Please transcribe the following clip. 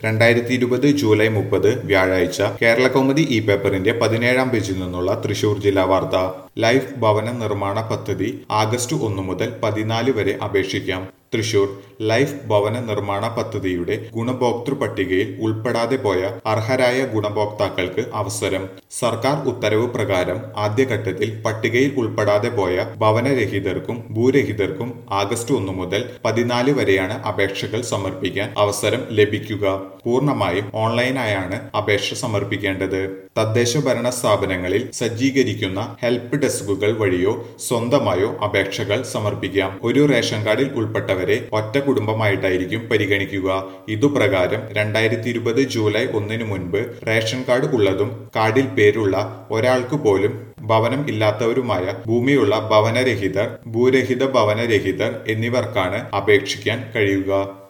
രണ്ടായിരത്തി ഇരുപത് ജൂലൈ മുപ്പത് വ്യാഴാഴ്ച കേരള കൗമുദി ഇ പേപ്പറിന്റെ പതിനേഴാം പേജിൽ നിന്നുള്ള തൃശൂർ ജില്ലാ വാർത്ത ലൈഫ് ഭവന നിർമ്മാണ പദ്ധതി ആഗസ്റ്റ് ഒന്ന് മുതൽ പതിനാല് വരെ അപേക്ഷിക്കാം തൃശൂർ ലൈഫ് ഭവന നിർമ്മാണ പദ്ധതിയുടെ ഗുണഭോക്തൃ പട്ടികയിൽ ഉൾപ്പെടാതെ പോയ അർഹരായ ഗുണഭോക്താക്കൾക്ക് അവസരം സർക്കാർ ഉത്തരവ് പ്രകാരം ആദ്യഘട്ടത്തിൽ പട്ടികയിൽ ഉൾപ്പെടാതെ പോയ ഭവനരഹിതർക്കും ഭൂരഹിതർക്കും ആഗസ്റ്റ് ഒന്ന് മുതൽ പതിനാല് വരെയാണ് അപേക്ഷകൾ സമർപ്പിക്കാൻ അവസരം ലഭിക്കുക പൂർണ്ണമായും ഓൺലൈനായാണ് അപേക്ഷ സമർപ്പിക്കേണ്ടത് തദ്ദേശ ഭരണ സ്ഥാപനങ്ങളിൽ സജ്ജീകരിക്കുന്ന ഹെൽപ്പ് ഡെസ്കുകൾ വഴിയോ സ്വന്തമായോ അപേക്ഷകൾ സമർപ്പിക്കാം ഒരു റേഷൻ കാർഡിൽ ഉൾപ്പെട്ടവരെ ഒറ്റ കുടുംബമായിട്ടായിരിക്കും പരിഗണിക്കുക ഇതുപ്രകാരം രണ്ടായിരത്തി ഇരുപത് ജൂലൈ ഒന്നിനു മുൻപ് റേഷൻ കാർഡ് ഉള്ളതും കാർഡിൽ പേരുള്ള ഒരാൾക്ക് പോലും ഭവനം ഇല്ലാത്തവരുമായ ഭൂമിയുള്ള ഭവനരഹിതർ ഭൂരഹിത ഭവനരഹിതർ എന്നിവർക്കാണ് അപേക്ഷിക്കാൻ കഴിയുക